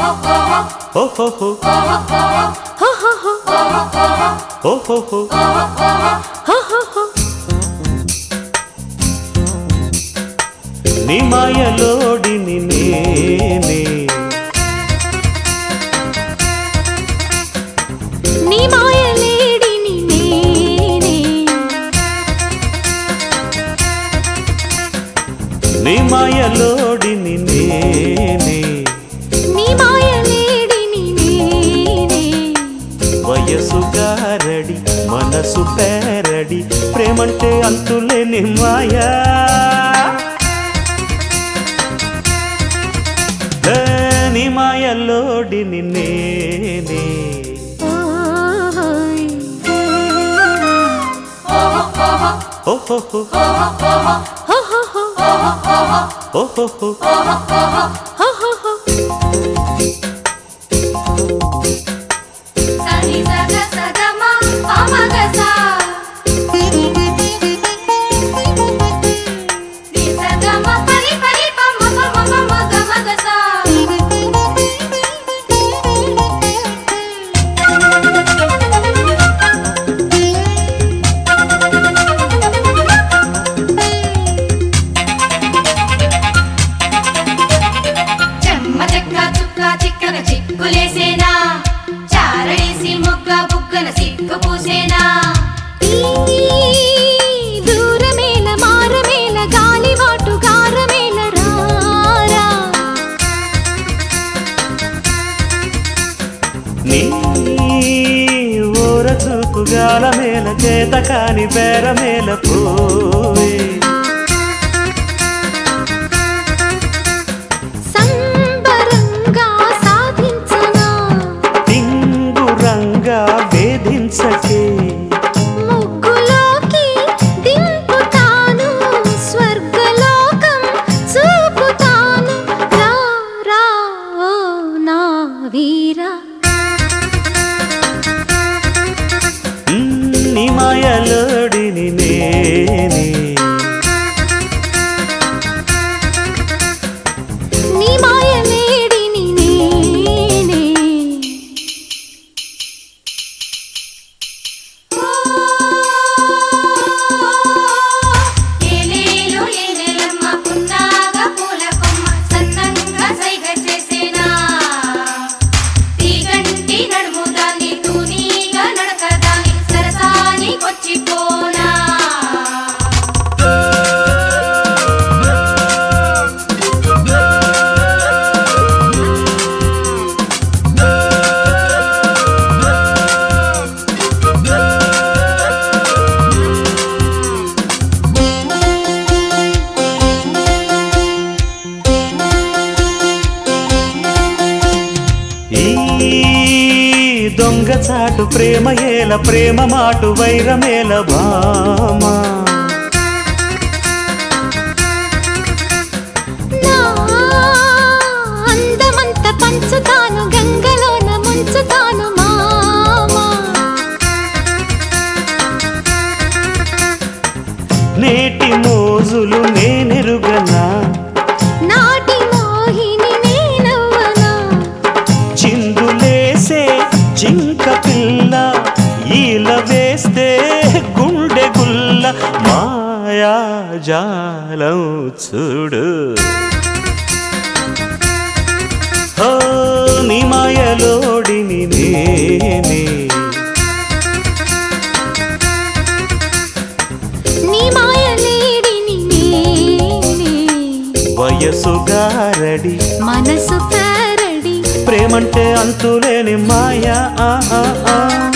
ఓహోహో ఓహోహో నీ మాయలోడిని నేనే నీ మాయలేడిని నేనే నీ మాయలోడిని నేనే నీ మాయలేడిని నేనే వయసు గారడి మనసు పేరడి ప్రేమంటే అంతులేని మాయా ఏ, నీ మాయలోడిని నేనే ఓయ్ ఓహోహో ఓహోహో సని సగ సగమ పమగస ని సగమ పరి పరి పమ పమ పమ గమగస చెమ్మ చెక్క చుక్క చిక్కన చిక్కులేసేనా చారడేసి మొగ్గ బుగ్గన సిగ్గు పూసేనా దూరమేల మారమేల గాలివాటు గారమేల రారా నీ ఊర చూపు గాల మేల చేత కాని బేర మేల పోవే సంబరంగా సాధించనా టింగురంగా వేధించకే ముగ్గులోకి దింపుతాను స్వర్గలోకం చూపుతాను రా రా ఓ నా వీరా మ్, నీ మాయలోడిని నేనే నీ మాయలేడిని నేనే ఏలేలో ఏలేలమ్మ పున్నాగ పూల కొమ్మ సన్నంగా సైగ చేసేనా తీగంటి నడుము దాన్ని తూనీగా నడక దాన్ని సరసానికొచ్చిపోనా ఈ దొంగ చాటు ప్రేమ ఏల ప్రేమ మాటు వైరమేల భామా నా అందమంత పంచుతాను గంగలోన ముంచుతాను మామా నేటి మోజులు నేనెరుగనా నాటి మోహిని నేనవ్వనా చిందులేసే జింక పిల్ల ఈల వేస్తే గుండె గుల్ల మాయా జాలం చూడు ఓ నీ మాయలోడిని నేనే నీ మాయలేడిని నేనే వయసు గారడి మనసు పేరడి ప్రేమంటే అంతులేని మాయా ఆ, ఆ, ఆ.